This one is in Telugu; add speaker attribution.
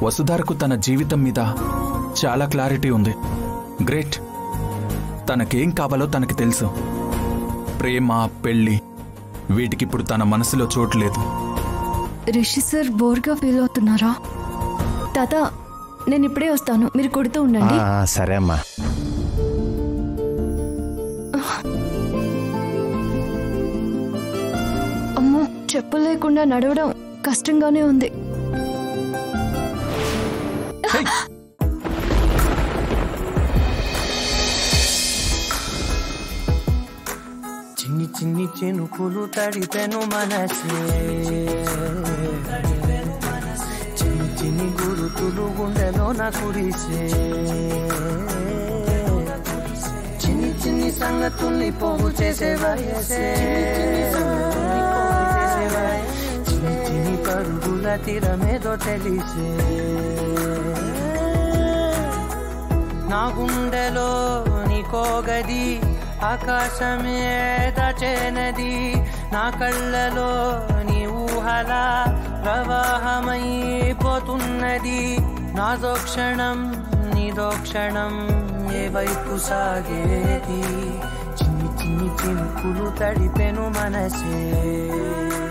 Speaker 1: వసుధారకు తన జీవితం మీద చాలా క్లారిటీ ఉంది గ్రేట్ తనకేం కావాలో తనకి తెలుసు ప్రేమ పెళ్ళి వీటికిప్పుడు తన మనసులో చోటు లేదు
Speaker 2: రిషి సార్ బోర్గా ఫీల్ అవుతున్నారా తాత నేను ఇప్పుడే వస్తాను మీరు కొడుతూ ఉండండి
Speaker 3: ఆ, సరే అమ్మా
Speaker 2: అమ్మో చెప్పులు లేకుండా నడవడం కష్టంగానే ఉంది
Speaker 4: చిన్ని చిన్ని చినుకులు తడిపెను మనసే చిన్ని చిన్ని గురుతులు గుండెలోన కురిసే చిన్ని చిన్ని సంగతుల్ని పోగు చేసే వయసే చిన్ని చిన్ని పరుగుల తీరమేదో తెలిసే నా గుండెలో నీకో గది ఆకాశమే దచేనది నా కళ్ళలో నీ ఊహల ప్రవాహమైపోతున్నది నాదో క్షణం నీదో క్షణం ఏ వైపు సాగేది చిన్ని చిన్ని చినుకులు తడిపెను మనసే